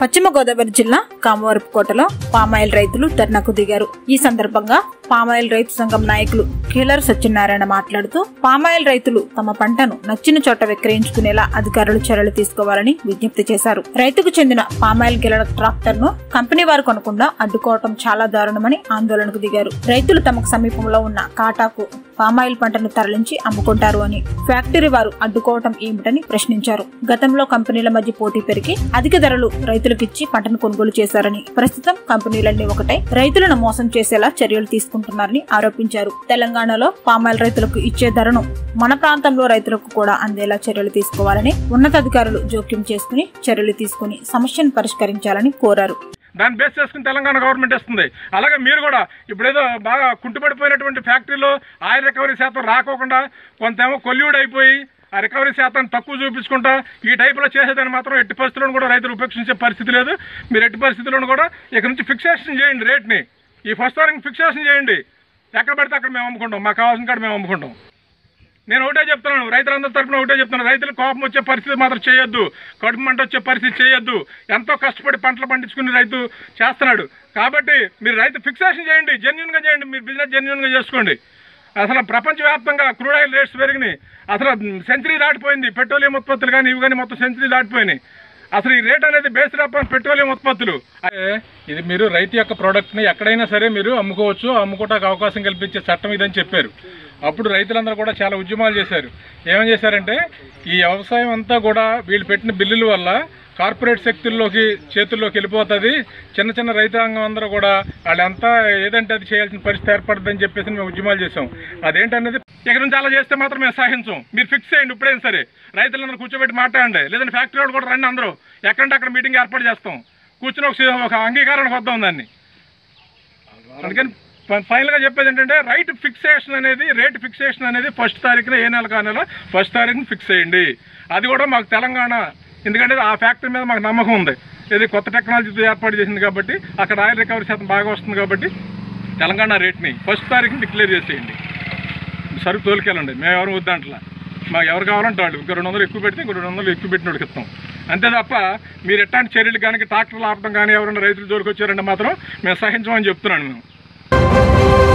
పశ్చిమ గోదావరి జిల్లా కామవరపుకోటలో పామాయిల్ రైతులు ధర్నాకు దిగారు ఈ సందర్భంగా పామాయిల్ రైతు సంఘం నాయకులు కీలర్ సత్యనారాయణ మాట్లాడుతూ పామాయిల్ రైతులు తమ పంటను నచ్చిన చోట విక్రయించుకునేలా అధికారులు చర్యలు తీసుకోవాలని విజ్ఞప్తి చేశారు రైతుకు చెందిన పామాయిల్ గిలడ ట్రాక్టర్ ను కంపెనీ వారు కొనకుండా అడ్డుకోవటం చాలా దారుణమని ఆందోళనకు దిగారు రైతులు తమకు సమీపంలో ఉన్న కాటాకు పామాయిల్ పంటను తరలించి అమ్ముకుంటారు అని ఫ్యాక్టరీ వారు అడ్డుకోవటం ఏమిటని ప్రశ్నించారు గతంలో కంపెనీల మధ్య పోటీ పెరిగి అధిక ధరలు రైతులకిచ్చి పంటను కొనుగోలు చేశారని ప్రస్తుతం కంపెనీలన్నీ ఒకటై రైతులను మోసం చేసేలా చర్యలు తీసుకుంటున్నారని ఆరోపించారు తెలంగాణలో పామాయిల్ రైతులకు ఇచ్చే ధరను మన ప్రాంతంలో రైతులకు కూడా అందేలా చర్యలు తీసుకోవాలని ఉన్నతాధికారులు జోక్యం చేసుకుని చర్యలు తీసుకుని సమస్యను పరిష్కరించాలని కోరారు దాన్ని బేస్ చేసుకుని తెలంగాణ గవర్నమెంట్ ఇస్తుంది అలాగే మీరు కూడా ఇప్పుడు ఏదో బాగా కుంటుపడిపోయినటువంటి ఫ్యాక్టరీలో ఆయిల్ రికవరీ శాతం రాకోకుండా కొంతేమో కొల్యూడ్ అయిపోయి ఆ రికవరీ శాతాన్ని తక్కువ చూపించుకుంటా ఈ టైపులో చేసేదాన్ని మాత్రం ఎట్టి పరిస్థితులను కూడా రైతులు ఉపేక్షించే పరిస్థితి లేదు మీరు ఎట్టి పరిస్థితులను కూడా ఇక నుంచి ఫిక్సేషన్ చేయండి రేట్ని ఈ ఫస్ట్ తారీఖు ఫిక్సేషన్ చేయండి ఎక్కడ పడితే అక్కడ మేము అమ్ముకుంటాం మాకు కావాల్సిన కాడ మేము అమ్ముకుంటాం నేను ఒకటే చెప్తున్నాను రైతులందరి తరపున ఒకటే చెప్తున్నాను రైతులు కోపం వచ్చే పరిస్థితి మాత్రం చేయొద్దు కడుపు మంట వచ్చే పరిస్థితి చేయొద్దు ఎంతో కష్టపడి పంటలు పండించుకుని రైతు చేస్తున్నాడు కాబట్టి మీరు రైతు ఫిక్సేషన్ చేయండి జెన్యున్గా చేయండి మీరు బిజినెస్ జెన్యున్గా చేసుకోండి అసలు ప్రపంచవ్యాప్తంగా క్రూడ్ ఆయిల్ రేట్స్ పెరిగినాయి అసలు సెంచరీ దాటిపోయింది పెట్రోలియం ఉత్పత్తులు కానీ ఇవి కానీ మొత్తం సెంచరీ దాటిపోయినాయి అసలు ఈ రేట్ అనేది బేస్డ్ అప్ పెట్రోలియం ఉత్పత్తులు అదే ఇది మీరు రైతు యొక్క ప్రోడక్ట్ని ఎక్కడైనా సరే మీరు అమ్ముకోవచ్చు అమ్ముకోవడానికి అవకాశం కల్పించే చట్టం ఇదని చెప్పారు అప్పుడు రైతులందరూ కూడా చాలా ఉద్యమాలు చేశారు ఏమేం చేశారంటే ఈ వ్యవసాయం అంతా కూడా వీళ్ళు పెట్టిన బిల్లుల వల్ల కార్పొరేట్ శక్తుల్లోకి చేతుల్లోకి వెళ్ళిపోతుంది చిన్న చిన్న రైతాంగం అందరూ కూడా వాళ్ళంతా ఏదంటే అది చేయాల్సిన పరిస్థితి ఏర్పడుతుందని చెప్పేసి మేము ఉద్యమాలు చేసాం అదేంటనేది ఇక నుంచి అలా చేస్తే మాత్రం మేము సహించం మీరు ఫిక్స్ చేయండి ఇప్పుడైనా సరే రైతులందరూ కూర్చోబెట్టి మాట్లాడండి లేదంటే ఫ్యాక్టరీ వాళ్ళు కూడా రండి అందరూ ఎక్కడంటే అక్కడ మీటింగ్ ఏర్పాటు చేస్తాం కూర్చుని ఒక ఒక అంగీకారానికి వద్దాం దాన్ని అందుకని ఫ- ఫైనల్గా చెప్పేది ఏంటంటే రైట్ ఫిక్సేషన్ అనేది రేట్ ఫిక్సేషన్ అనేది ఫస్ట్ తారీఖున ఏ నెల కా నెల ఫస్ట్ తారీఖున ఫిక్స్ చేయండి అది కూడా మాకు తెలంగాణ ఎందుకంటే ఆ ఫ్యాక్టరీ మీద మాకు నమ్మకం ఉంది ఇది కొత్త టెక్నాలజీతో ఏర్పాటు చేసింది కాబట్టి అక్కడ ఆయిల్ రికవరీ శాతం బాగా వస్తుంది కాబట్టి తెలంగాణ రేట్ని ఫస్ట్ తారీఖున డిక్లేర్ చేసేయండి సరుకు తోలుకెళ్ళండి మేము ఎవరు వద్దంటలా మాకు ఎవరు కావాలంటే వాళ్ళు ఇంకో రెండు వందలు ఎక్కువ పెడితే ఇంకో రెండు వందలు ఎక్కువ పెట్టిన వాడికి ఇస్తాం అంతే తప్ప మీరు ఎట్లాంటి చర్యలు కానీ ట్రాక్టర్లు ఆపడం కానీ ఎవరైనా రైతులు జోలికి వచ్చారంటే మాత్రం మేము సహించమని చెప్తున్నాను మేము